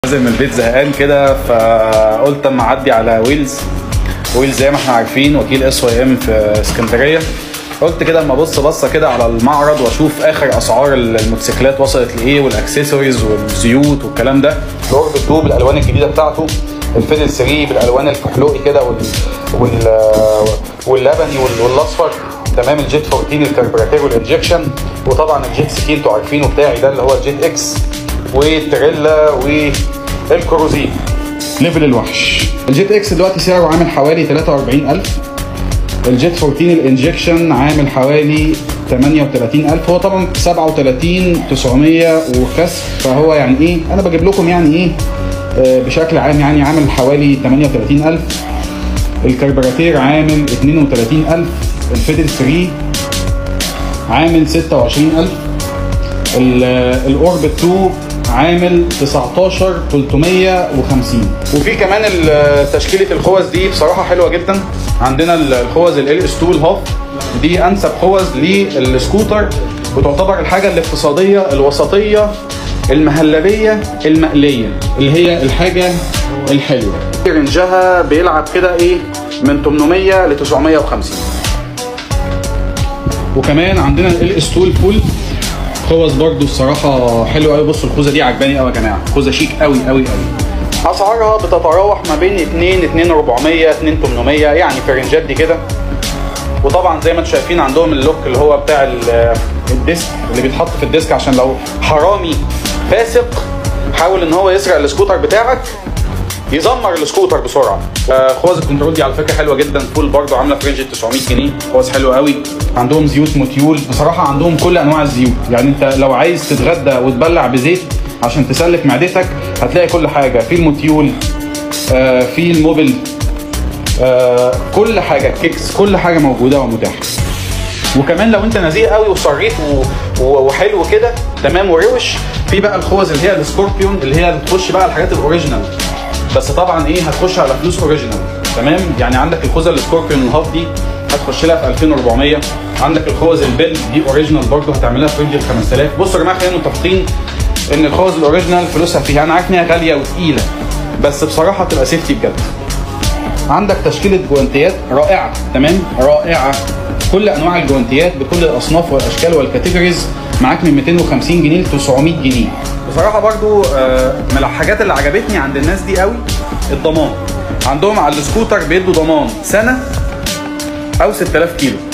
نازل من البيت زهقان كده فقلت اما اعدي على ويلز ويلز زي ما احنا عارفين وكيل اس واي ام في اسكندريه قلت كده اما ابص بصه كده على المعرض واشوف اخر اسعار الموتوسيكلات وصلت لايه والاكسسوارز والزيوت والكلام ده لورد 2 بالالوان الجديده بتاعته الفيدل 3 بالالوان الكحلوقي كده وال... وال... واللبني وال... والاصفر تمام الجيت 14 الكربراتير والانجكشن وطبعا الجيت 60 انتوا عارفينه بتاعي ده اللي هو الجيت اكس والتريلا والكروزين ليفل الوحش الجيت اكس دلوقتي سعره عامل حوالي 43000 الجيت 14 الانجكشن عامل حوالي 38000 هو طبعا 37 900 وكسر فهو يعني ايه انا بجيب لكم يعني ايه آه، بشكل عام يعني عامل حوالي 38000 الكربراتير عامل 32000 الفيدل 3 عامل 26000 ال- الاوربت 2 عامل 19 350 وفي كمان ال- تشكيله الخوذ دي بصراحه حلوه جدا عندنا ال- الخوذ ال اس 2 الهاف دي انسب خوذ للسكوتر وتعتبر الحاجه الاقتصاديه الوسطيه المهلبيه المقليه اللي هي الحاجه الحلوه رنجها بيلعب كده ايه من 800 ل 950 وكمان عندنا ال اس 2 الفول خوذ برضو الصراحه حلو قوي بصوا الخوذه دي عجباني قوي يا جماعه خوذه شيك قوي قوي قوي اسعارها بتتراوح ما بين 2 2 400 2 800 يعني في الرنجات دي كده وطبعا زي ما انتم شايفين عندهم اللوك اللي هو بتاع ال- الديسك اللي بيتحط في الديسك عشان لو حرامي فاسق حاول ان هو يسرق السكوتر بتاعك يزمر السكوتر بسرعه آه، خوذ الكنترول دي على فكره حلوه جدا فول برضو عامله في رينج 900 جنيه خوذ حلو قوي عندهم زيوت موتيول بصراحه عندهم كل انواع الزيوت يعني انت لو عايز تتغدى وتبلع بزيت عشان تسلك معدتك هتلاقي كل حاجه في الموتيول آه، في الموبل آه، كل حاجه كيكس كل حاجه موجوده ومتاحه وكمان لو انت نزيه قوي وصريت و... و... وحلو كده تمام وروش في بقى الخوذ اللي هي السكوربيون اللي هي بتخش بقى الحاجات الاوريجينال بس طبعا ايه هتخش على فلوس اوريجينال تمام يعني عندك الخوذه السكوربيون الهاف دي هتخش لها في 2400 عندك الخوذ البيل دي اوريجينال برضه هتعملها في رينج ال 5000 بصوا يا جماعه خلينا متفقين ان الخوذ الاوريجينال فلوسها فيها انا عارف ان هي غاليه وتقيله بس بصراحه بتبقى سيفتي بجد عندك تشكيلة جوانتيات رائعة تمام رائعة كل أنواع الجوانتيات بكل الأصناف والأشكال والكاتيجوريز معاك من 250 جنيه ل 900 جنيه بصراحة برضو آه، من الحاجات اللي عجبتني عند الناس دي قوي الضمان عندهم على السكوتر بيدوا ضمان سنة أو 6000 كيلو